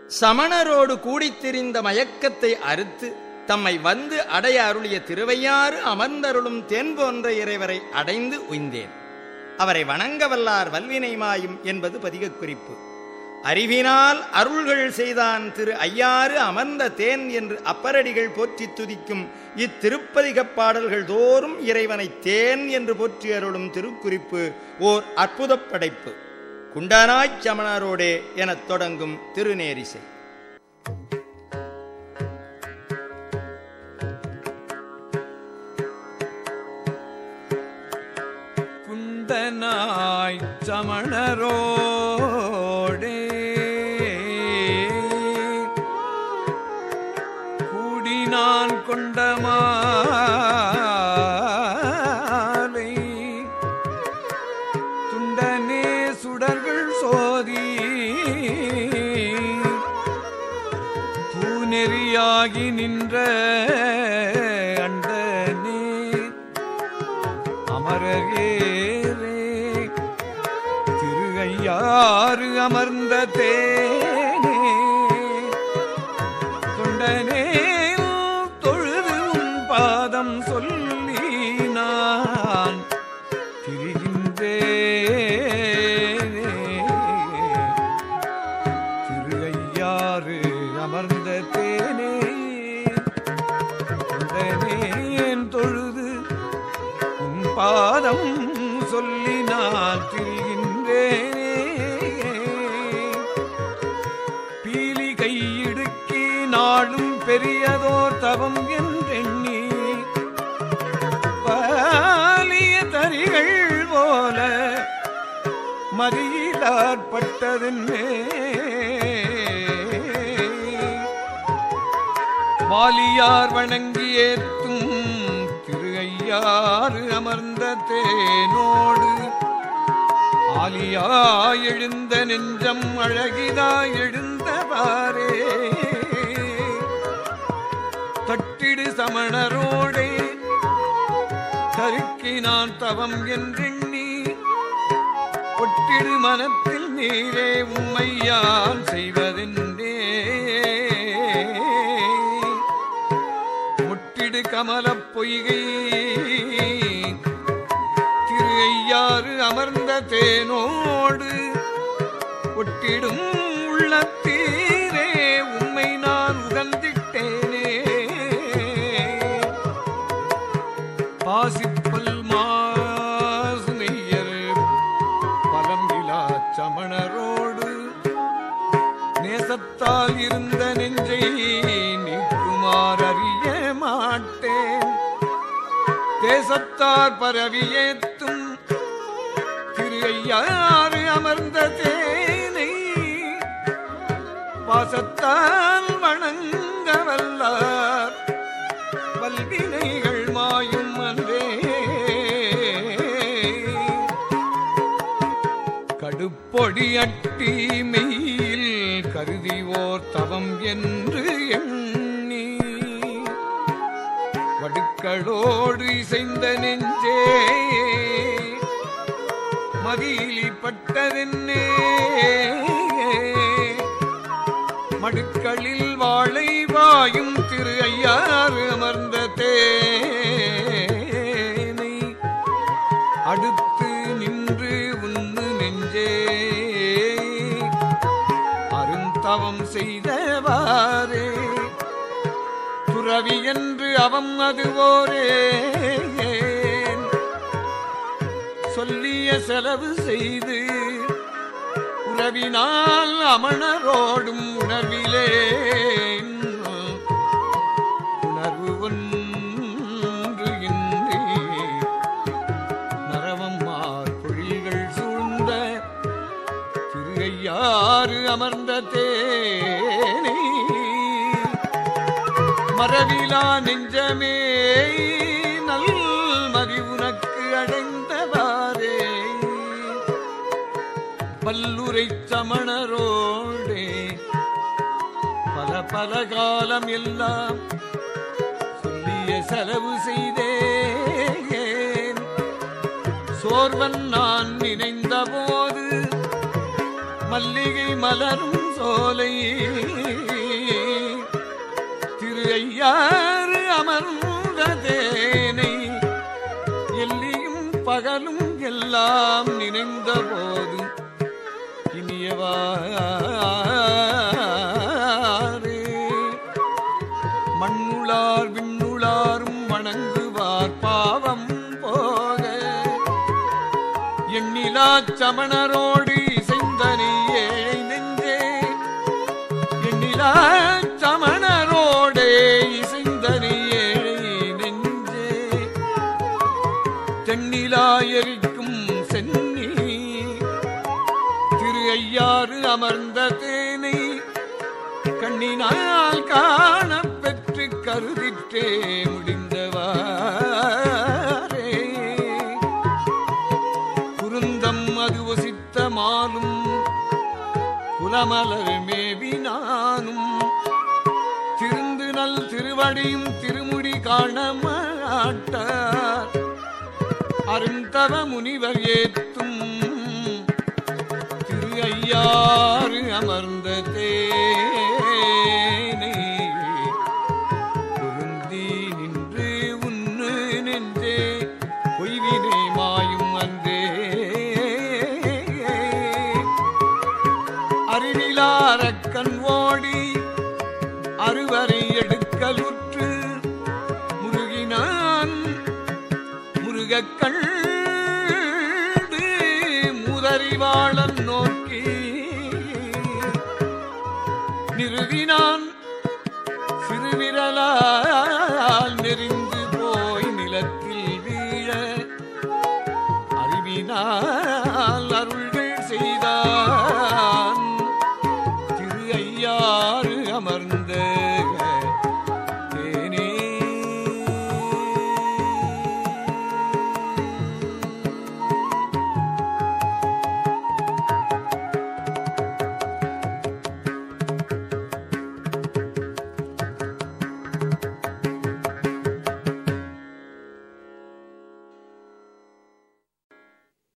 சமணரோடு கூடித் திரிந்த மயக்கத்தை அறுத்து தம்மை வந்து அடைய அருளிய திருவையாறு அமர்ந்தருளும் தென் போன்ற இறைவரை அடைந்து உய்ந்தேன் அவரை வணங்க வல்லார் வல்வினை மாயும் என்பது பதிகக் குறிப்பு அறிவினால் அருள்கள் செய்தான் திரு ஐயாறு அமர்ந்த தேன் என்று அப்பரடிகள் போற்றித் துதிக்கும் இத்திருப்பதிகப் பாடல்கள் தோறும் இறைவனை தேன் என்று போற்றி அருளும் திருக்குறிப்பு ஓர் அற்புதப் படைப்பு குண்டனாய்ச் சமணரோடே எனத் தொடங்கும் திருநேரிசை குண்டனாய் சமணரோடே கூடி நான் கொண்ட மாலை துண்டனே சுடர்கள் சோதி தூநெறியாகி நின்ற அண்டனே அமரகேரே திருகையாறு அமர்ந்த தேனே தொண்டனே தொழுது உன் பாதம் சொல்லி நான் திரிகின்றேனே திருகையாறு அமர்ந்த தேனே தொண்டனேன் தொழுது உன் பாதம் சொல்லி நான் திரிகின்றேனே பீலி கையிடுக்கி நாளும் பெரியதோர் தவம் என்றெண்ணி பாலிய தரிகள் போல மதியிலாற்பட்டதென்னே வாலியார் வணங்கி ஏத்தும் திரு ஐயாறு அமர்ந்த தேனோடு ஆலியாய் எழுந்த நெஞ்சம் அழகிதாய் எழுந்தவாறே தட்டிடு சமணரோடே தருக்கினான் தவம் என்றெண்ணி ஒட்டிடு மனத்தில் நீரே உம்மையால் செய்வதென்றே முட்டிடு கமலப் பொய்கை திரு ஐயாறு அமர்ந்த தேனோடு ஒட்டிடும் உள்ளத்தீரே உம்மை நான் உகந்திட்டேனே பாசிப்பல் மாசுமையர் பலம்பிலா சமணரோடு நேசத்தால் இருந்த நெஞ்சை நீக்குமாறு அறிய மாட்டேன் தேசத்தார் பரவியேத்தும் திரு ஐயாறு அமர்ந்த தேனை பாசத்தால் வணங்க வல்லார் வல்வினைகள் மாயும் அன்றே கடுப்பொடி அட்டி மெய்யில் கருதிவோர் தவம் என்று எண்ணி வடுக்களோடு இசைந்த நெஞ்சே மதியிலிப்பட்டதென்னே மடுக்களில் வாழை வாயும் திரு ஐயாறு அமர்ந்த தேனை அடுத்து நின்று உன்னு நெஞ்சே அருந்தவம் செய்தவாறே துறவி என்று அவம் அதுவோரே சொல்லிய செலவு செய்து உறவினால் அமணரோடும் உணர்விலே உணர்வு ஒன்று இன்றி நரவம் மார்பொழில்கள் சூழ்ந்த திருகையாறு அமர்ந்த தேனை மரவிலா நெஞ்சமே நல் மதி உனக்கு அடைந்தவாறே பல்லுரை சமணரோடே பல பல காலம் எல்லாம் சொல்லிய செலவு செய்தேன் சோர்வன் நான் நினைந்த போது மல்லிகை மலரும் சோலை ஐயாறு அமர்ந்த தேனை எல்லியும் பகலும் எல்லாம் நினைந்த போது இனியவாறு மண்ணுளார் விண்ணுளாரும் வணங்குவார் பாவம் போக எண்ணிலா சமணரோடு இசைந்தனை ஏழை நெஞ்சே எண்ணிலா சமணரோடே இசைந்தனை ஏழை நெஞ்சே தென்னிலா எரிக்கும் சென்னி திரு ஐயாறு அமர்ந்த தேனை கண்ணினால் காணப் பெற்று கருதிற்றே முடிந்தவாரே குருந்தம் அது ஒசித்த மாலும் குலமலர் மேவினானும் திருந்து நல் திருவடியும் திருமுடி காண மாட்டார் அருந்தவ முனிவர் ஏத்தும் திரு ஐயாறு அமர்ந்த தேனை பொருந்தி நின்று உன்னு நெஞ்சே பொய்வினை மாயும் அன்றே அறிவிலாரக்கண் ஓடி அறுவரை எடுக்கலுற்று முருகினான் முருகக்கண்டு முதறிவாளன்